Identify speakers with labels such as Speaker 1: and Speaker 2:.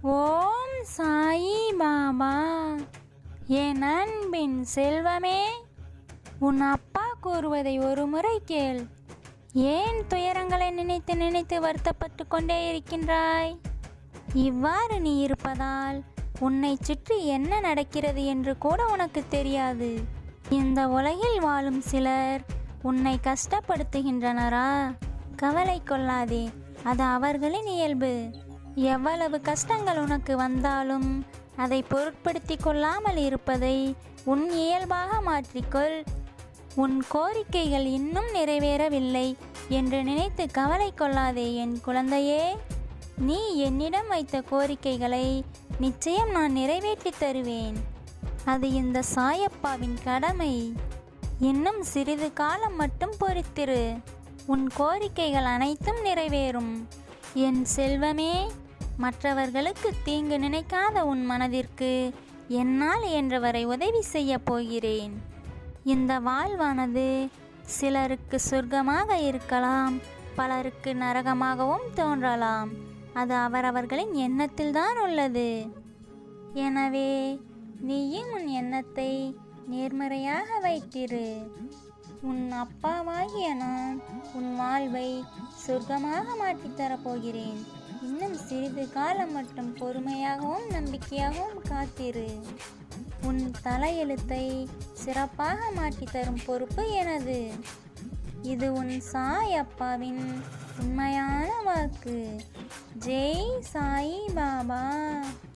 Speaker 1: ஓம் சாயி பாபா என் அன்பின் செல்வமே உன் அப்பா கூறுவதை ஒரு முறை கேள் ஏன் துயரங்களை நினைத்து நினைத்து வருத்தப்பட்டு கொண்டே இருக்கின்றாய் இவ்வாறு நீ இருப்பதால் உன்னை சுற்றி என்ன நடக்கிறது என்று கூட உனக்கு தெரியாது இந்த உலகில் வாழும் சிலர் உன்னை கஷ்டப்படுத்துகின்றனரா கவலை கொள்ளாதே அது அவர்களின் இயல்பு எவ்வளவு கஷ்டங்கள் உனக்கு வந்தாலும் அதை பொருட்படுத்தி கொள்ளாமல் இருப்பதை உன் இயல்பாக மாற்றிக்கொள் உன் கோரிக்கைகள் இன்னும் நிறைவேறவில்லை என்று நினைத்து கவலை கொள்ளாதே என் குழந்தையே நீ என்னிடம் வைத்த கோரிக்கைகளை நிச்சயம் நான் நிறைவேற்றி தருவேன் அது இந்த சாயப்பாவின் கடமை இன்னும் சிறிது காலம் மட்டும் பொறுத்திரு உன் கோரிக்கைகள் அனைத்தும் நிறைவேறும் என் செல்வமே மற்றவர்களுக்கு தீங்கு நினைக்காத உன் மனதிற்கு என்னால் என்றவரை உதவி செய்யப் போகிறேன் இந்த வாழ்வானது சிலருக்கு சொர்க்கமாக இருக்கலாம் பலருக்கு நரகமாகவும் தோன்றலாம் அது அவரவர்களின் எண்ணத்தில்தான் உள்ளது எனவே நீயும் உன் எண்ணத்தை நேர்மறையாக வைத்திரு உன் அப்பாவாகிய நான் உன் வாழ்வை சொர்க்கமாக மாற்றித் தரப்போகிறேன் இன்னும் சிறிது காலம் மட்டும் பொறுமையாகவும் நம்பிக்கையாகவும் காத்திரு உன் தலையெழுத்தை சிறப்பாக மாற்றித் தரும் பொறுப்பு எனது இது உன் சாய் அப்பாவின் உண்மையான வாக்கு ஜெய் சாய் பாபா